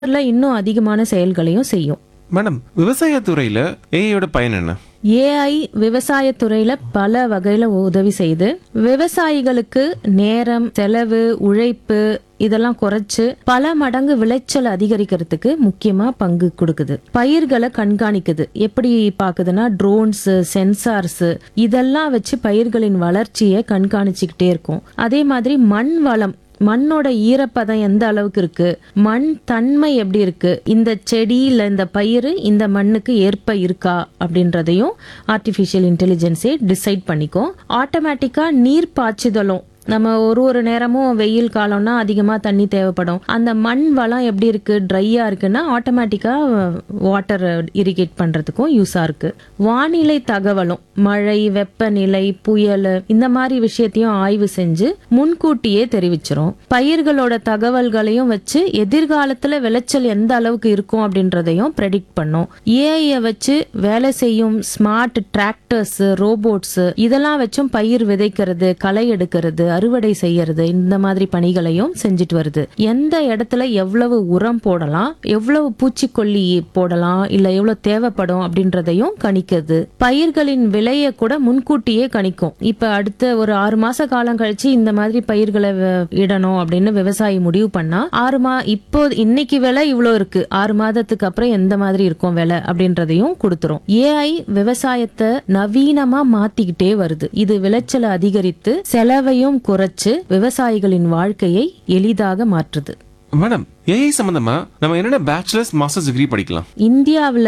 ல இன்னும் அதிகமான செயல்களையும் செய்யும் மேடம் விவசாயத்துறையில ஏஐயோட பயன் என்ன ஏஐ விவசாயத்துறையில பல வகையில உதவி செய்து விவசாயிகளுக்கு நேரம் செலவு உழைப்பு இதெல்லாம் குறைச்சு பல மடங்கு விளைச்சல் அதிகரிக்கிறதுக்கு முக்கியமா பங்கு கொடுக்குது பயிர்களை கண்காணிக்குது எப்படி பாக்குதுன்னா ட்ரோன்ஸ் சென்சார்ஸ் இதெல்லாம் வச்சு பயிர்களின் வளர்ச்சியை கண்காணிச்சுக்கிட்டே இருக்கும் அதே மாதிரி மண் வளம் மண்ணோட ஈரப்பதம் எந்த அளவுக்கு இருக்கு மண் தன்மை எப்படி இருக்கு இந்த செடி இல்ல இந்த பயிர் இந்த மண்ணுக்கு ஏற்ப இருக்கா அப்படின்றதையும் ஆர்டிஃபிஷியல் இன்டெலிஜென்ஸே டிசைட் பண்ணிக்கும் ஆட்டோமேட்டிக்கா நீர் பாய்ச்சுதலும் நம்ம ஒரு ஒரு நேரமும் வெயில் காலம்னா அதிகமா தண்ணி தேவைப்படும் அந்த மண் வளம் எப்படி இருக்கு ட்ரையா இருக்குன்னா ஆட்டோமேட்டிக்கா வாட்டர் இரிகேட் பண்றதுக்கும் யூஸா இருக்கு வானிலை தகவலும் மழை வெப்பநிலை புயல் இந்த மாதிரி விஷயத்தையும் ஆய்வு செஞ்சு முன்கூட்டியே தெரிவிச்சிரும் பயிர்களோட தகவல்களையும் வச்சு எதிர்காலத்துல விளைச்சல் எந்த அளவுக்கு இருக்கும் அப்படின்றதையும் ப்ரெடிக்ட் பண்ணும் ஏஐ வச்சு வேலை செய்யும் ஸ்மார்ட் டிராக்டர்ஸ் ரோபோட்ஸ் இதெல்லாம் வச்சும் பயிர் விதைக்கிறது களை எடுக்கிறது அறுவடை செய்யறது இந்த மாதிரி பணிகளையும் செஞ்சுட்டு வருது எந்த இடத்துல எவ்வளவு உரம் போடலாம் எவ்வளவு பூச்சிக்கொல்லி போடலாம் இல்ல எவ்வளவு தேவைப்படும் அப்படின்றதையும் கணிக்குது பயிர்களின் விலையை கூட முன்கூட்டியே கணிக்கும் இப்ப அடுத்த ஒரு ஆறு மாச காலம் கழிச்சு இந்த மாதிரி பயிர்களை வ- இடணும் அப்படின்னு விவசாயி முடிவு பண்ணா ஆறு மா இப்போ இன்னைக்கு விலை இவ்வளவு இருக்கு ஆறு மாதத்துக்கு அப்புறம் எந்த மாதிரி இருக்கும் விலை அப்படின்றதையும் கொடுத்துரும் ஏஐ விவசாயத்தை நவீனமா மாத்திக்கிட்டே வருது இது விளைச்சலை அதிகரித்து செலவையும் குறைச்சு விவசாயிகளின் வாழ்க்கையை எளிதாக மாற்றுது மேடம் ஏஐ சம்பந்தமா நம்ம என்னென்ன பேச்சுலர்ஸ் மாஸ்டர்ஸ் டிகிரி படிக்கலாம் இந்தியாவில்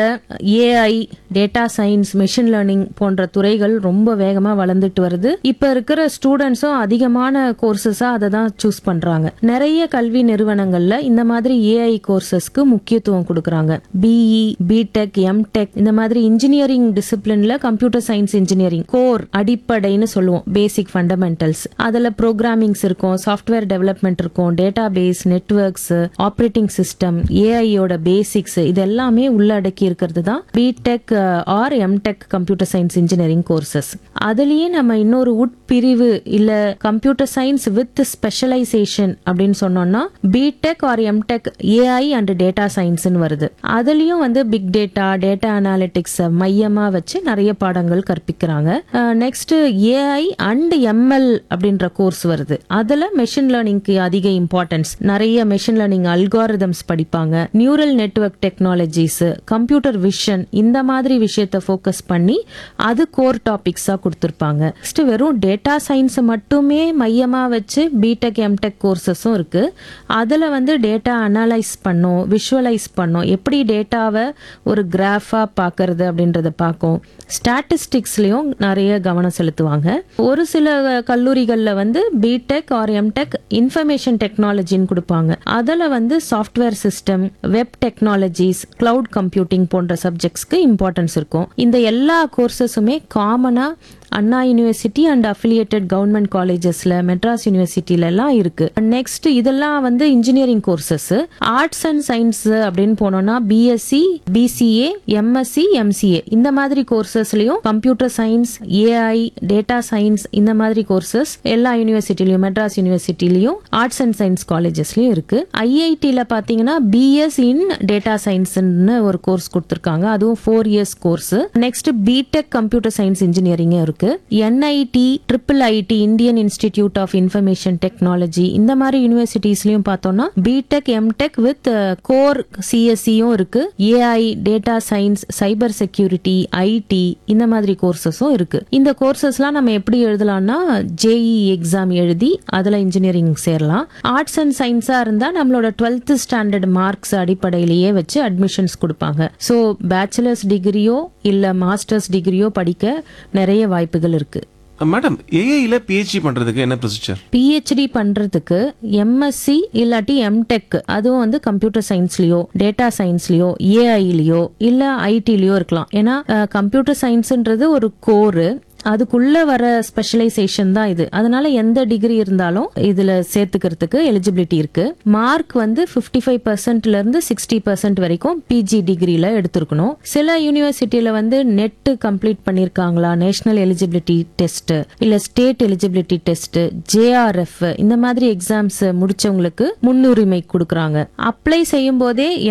AI data science machine learning போன்ற துறைகள் ரொம்ப வேகமாக வளர்ந்துட்டு வருது இப்போ இருக்கிற ஸ்டூடெண்ட்ஸும் அதிகமான கோர்சஸாக அதை தான் சூஸ் பண்ணுறாங்க நிறைய கல்வி நிறுவனங்களில் இந்த மாதிரி ஏஐ கோர்சஸ்க்கு முக்கியத்துவம் கொடுக்குறாங்க பிஇ பிடெக் எம்டெக் இந்த மாதிரி இன்ஜினியரிங் டிசிப்ளின்ல கம்ப்யூட்டர் சயின்ஸ் இன்ஜினியரிங் கோர் அடிப்படைன்னு சொல்லுவோம் பேசிக் ஃபண்டமெண்டல்ஸ் அதில் ப்ரோக்ராமிங்ஸ் இருக்கும் சாஃப்ட்வேர் டெவலப்மெண்ட் இருக்கும் database networks operating system ஏஐயோட பேசிக்ஸ் இது எல்லாமே உள்ளடக்கி இருக்கிறது தான் BTech or MTech computer science engineering courses அதுலயே நம்ம இன்னொரு உட்பிரிவு இல்ல கம்ப்யூட்டர் சயின்ஸ் வித் ஸ்பெஷலைசேஷன் அப்படின்னு சொன்னோம்னா BTech or MTech AI and data சயின்ஸ்னு வருது அதுலயும் வந்து பிக் டேட்டா டேட்டா அனாலிட்டிக்ஸ் மையமா வச்சு நிறைய பாடங்கள் கற்பிக்கிறாங்க நெக்ஸ்ட் ஏஐ அண்ட் எம்எல் அப்படின்ற கோர்ஸ் வருது அதுல மெஷின் லேர்னிங்க்கு அதிக இம்பார்ட்டன்ஸ் நிறைய மெஷின் லேர்னிங் அல்காரிதம்ஸ் படிப்பாங்க neural network technologies computer vision இந்த மாதிரி விஷயத்த ஃபோக்கஸ் பண்ணி அது கோர் டாபிக்ஸா கொடுத்துருப்பாங்க நெக்ஸ்ட் வெறும் டேட்டா சயின்ஸ் மட்டுமே மையமா வச்சு பிடெக் எம்டெக் கோர்சஸும் இருக்கு அதுல வந்து டேட்டா அனலைஸ் பண்ணும் விஷுவலைஸ் பண்ணும் எப்படி டேட்டாவை ஒரு கிராஃபா பார்க்கறது அப்படின்றத பார்க்கும் ஸ்டாட்டிஸ்டிக்ஸ்லயும் நிறைய கவனம் செலுத்துவாங்க ஒரு சில கல்லூரிகள்ல வந்து பிடெக் ஆர் எம்டெக் இன்ஃபர்மேஷன் டெக்னாலஜின்னு கொடுப்பாங்க அதுல வந்து software system web technologies cloud computing போன்ற சப்ஜெக்ட்ஸ்க்கு இம்பார்ட்டன்ஸ் இருக்கும் இந்த எல்லா கோர்சஸுமே காமனா Anna university and affiliated government காலேஜஸ்ல மெட்ராஸ் யூனிவர்சிட்டில எல்லாம் இருக்கு நெக்ஸ்ட் இதெல்லாம் வந்து engineering courses arts and science அப்படின்னு போனோம்னா பிஎஸ்சி பிசிஏ எம்எஸ்சி எம்சிஏ இந்த மாதிரி கோர்சஸ்லயும் computer science AI data science இந்த மாதிரி கோர்சஸ் எல்லா யூனிவர்சிட்டிலையும் மெட்ராஸ் யூனிவர்சிட்டிலையும் ஆர்ட்ஸ் அண்ட் சயின்ஸ் காலேஜஸ்லயும் இருக்கு ஐஐடில பாத்தீங்கன்னா பிஎஸ் இன் டேட்டா சயின்ஸ்னு ஒரு கோர்ஸ் கொடுத்திருக்காங்க அதுவும் four years course next BTech computer science engineering இருக்கு NIT triple IT Indian institute of information technology இந்த மாதிரி யூனிவர்சிட்டிஸ்லயும் பார்த்தோம்னா பிடெக் எம்டெக் வித் கோர் சிஎஸ்சியும் இருக்கு AI data science cyber security IT இந்த மாதிரி கோர்சஸும் இருக்கு இந்த கோர்சஸ்லாம் நம்ம எப்படி எழுதலாம்னா ஜேஇ எக்ஸாம் எழுதி அதுல இன்ஜினியரிங் சேரலாம் ஆர்ட்ஸ் அண்ட் சயின்ஸா இருந்தா நம்மளோட டுவெல்த் ஸ்டாண்டர்ட் மார்க்ஸ் அடிப்படையிலேயே வச்சு அட்மிஷன்ஸ் கொடுப்பாங்க ஸோ பேச்சுலர்ஸ் டிகிரியோ இல்ல மாஸ்டர்ஸ் டிகிரியோ படிக்க நிறைய வாய்ப்புகள் இருக்கு மேடம் ஏஐல பிஹெச்டி பண்றதுக்கு என்ன ப்ரொசீஜர் பிஹெச்டி பண்றதுக்கு எம்எஸ்சி இல்லாட்டி எம்டெக் அதுவும் வந்து கம்ப்யூட்டர் சயின்ஸ்லயோ டேட்டா சயின்ஸ்லயோ ஏஐலயோ இல்ல ஐடிலயோ இருக்கலாம் ஏன்னா கம்ப்யூட்டர் சயின்ஸ்ன்றது ஒரு கோரு அதுக்குள்ள வர ஸ்பெஷலைசேஷன் தான் இது அதனால எந்த டிகிரி இருந்தாலும் இதுல சேர்த்துக்கிறதுக்கு எலிஜிபிலிட்டி இருக்கு மார்க் வந்து 55% ஃபைவ் பர்சன்ட்ல இருந்து சிக்ஸ்டி பர்சன்ட் வரைக்கும் பிஜி டிகிரில எடுத்திருக்கணும் சில யூனிவர்சிட்டியில வந்து நெட் கம்ப்ளீட் பண்ணிருக்காங்களா நேஷனல் எலிஜிபிலிட்டி டெஸ்ட் இல்ல ஸ்டேட் எலிஜிபிலிட்டி டெஸ்ட் ஜேஆர்எஃப் இந்த மாதிரி எக்ஸாம்ஸ் முடிச்சவங்களுக்கு முன்னுரிமை கொடுக்கறாங்க அப்ளை செய்யும் போதே